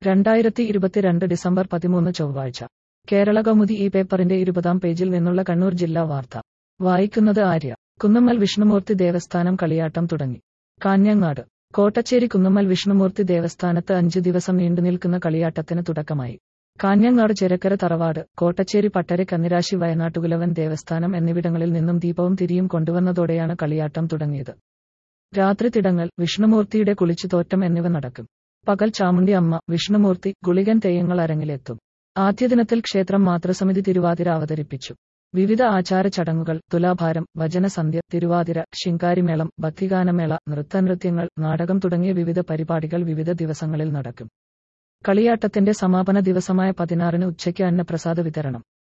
രണ്ടായിരത്തി ഇരുപത്തിരണ്ട് ഡിസംബർ പതിമൂന്ന് ചൊവ്വാഴ്ച കേരള കൗമുദി ഈ പേപ്പറിന്റെ ഇരുപതാം പേജിൽ നിന്നുള്ള കണ്ണൂർ ജില്ലാ വാർത്ത വായിക്കുന്നത് ആര്യ കുന്നമ്മൽ വിഷ്ണുമൂർത്തി ദേവസ്ഥാനം കളിയാട്ടം തുടങ്ങി കാഞ്ഞങ്ങാട് കോട്ടച്ചേരി കുന്നമ്മൽ വിഷ്ണുമൂർത്തി ദേവസ്ഥാനത്ത് അഞ്ചു ദിവസം നീണ്ടുനിൽക്കുന്ന കളിയാട്ടത്തിന് തുടക്കമായി കാഞ്ഞങ്ങാട് ചെരക്കര തറവാട് കോട്ടച്ചേരി പട്ടരെ കന്നിരാശി വയനാട്ടുകുലവൻ ദേവസ്ഥാനം എന്നിവിടങ്ങളിൽ നിന്നും ദീപവും തിരിയും കൊണ്ടുവന്നതോടെയാണ് കളിയാട്ടം തുടങ്ങിയത് രാത്രി തിടങ്ങൽ വിഷ്ണുമൂർത്തിയുടെ കുളിച്ചുതോറ്റം എന്നിവ നടക്കും പകൽ ചാമുണ്ടി അമ്മ വിഷ്ണുമൂർത്തി ഗുളികൻ തെയ്യങ്ങൾ അരങ്ങിലെത്തും ആദ്യ ദിനത്തിൽ ക്ഷേത്രം മാതൃസമിതി തിരുവാതിര അവതരിപ്പിച്ചു വിവിധ ആചാര ചടങ്ങുകൾ തുലാഭാരം വചനസന്ധ്യ തിരുവാതിര ശിങ്കാരിമേളം ഭക്തിഗാനമേള നൃത്തനൃത്യങ്ങൾ നാടകം തുടങ്ങിയ വിവിധ പരിപാടികൾ വിവിധ ദിവസങ്ങളിൽ നടക്കും കളിയാട്ടത്തിന്റെ സമാപന ദിവസമായ പതിനാറിന് ഉച്ചയ്ക്ക് അന്നപ്രസാദ വിതരണം